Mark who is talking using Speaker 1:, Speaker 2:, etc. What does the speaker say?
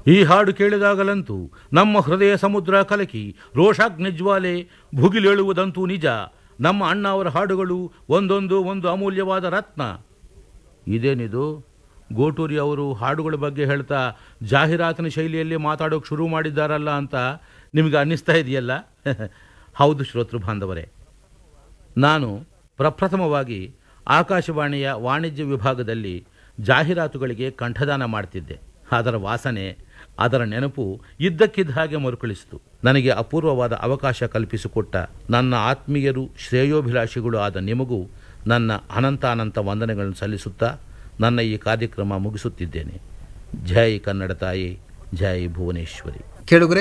Speaker 1: ಈ ಹಾಡು ಕೇಳಿದಾಗಲಂತೂ ನಮ್ಮ ಹೃದಯ ಸಮುದ್ರ ಕಲಕಿ ರೋಷಾಗ್ನಿಜ್ವಾಲೆ ಭುಗಿಲೇಳುವುದಂತೂ ನಿಜ ನಮ್ಮ ಅಣ್ಣ ಅವರ ಹಾಡುಗಳು ಒಂದೊಂದು ಒಂದು ಅಮೂಲ್ಯವಾದ ರತ್ನ ಇದೇನಿದು ಗೋಟೂರಿ ಅವರು ಹಾಡುಗಳ ಬಗ್ಗೆ ಹೇಳ್ತಾ ಜಾಹೀರಾತಿನ ಶೈಲಿಯಲ್ಲಿ ಮಾತಾಡೋಕೆ ಶುರು ಮಾಡಿದ್ದಾರಲ್ಲ ಅಂತ ನಿಮಗೆ ಅನ್ನಿಸ್ತಾ ಇದೆಯಲ್ಲ ಹೌದು ಶ್ರೋತೃ ಬಾಂಧವರೇ ನಾನು ಪ್ರಪ್ರಥಮವಾಗಿ ಆಕಾಶವಾಣಿಯ ವಾಣಿಜ್ಯ ವಿಭಾಗದಲ್ಲಿ ಜಾಹೀರಾತುಗಳಿಗೆ ಕಂಠದಾನ ಮಾಡ್ತಿದ್ದೆ ಅದರ ವಾಸನೆ ಅದರ ನೆನಪು ಇದ್ದಕ್ಕಿದ್ದ ಹಾಗೆ ಮರುಕಳಿಸಿತು ನನಗೆ ಅಪೂರ್ವವಾದ ಅವಕಾಶ ಕಲ್ಪಿಸಿಕೊಟ್ಟ ನನ್ನ ಆತ್ಮೀಯರು ಶ್ರೇಯೋಭಿಲಾಷಿಗಳು ಆದ ನಿಮಗೂ ನನ್ನ ಅನಂತಾನಂತ ವಂದನೆಗಳನ್ನು ಸಲ್ಲಿಸುತ್ತಾ ನನ್ನ ಈ ಕಾರ್ಯಕ್ರಮ ಮುಗಿಸುತ್ತಿದ್ದೇನೆ ಜೈ ಕನ್ನಡ ತಾಯಿ ಜೈ ಭುವನೇಶ್ವರಿ
Speaker 2: ಕೇಳುಗರೆ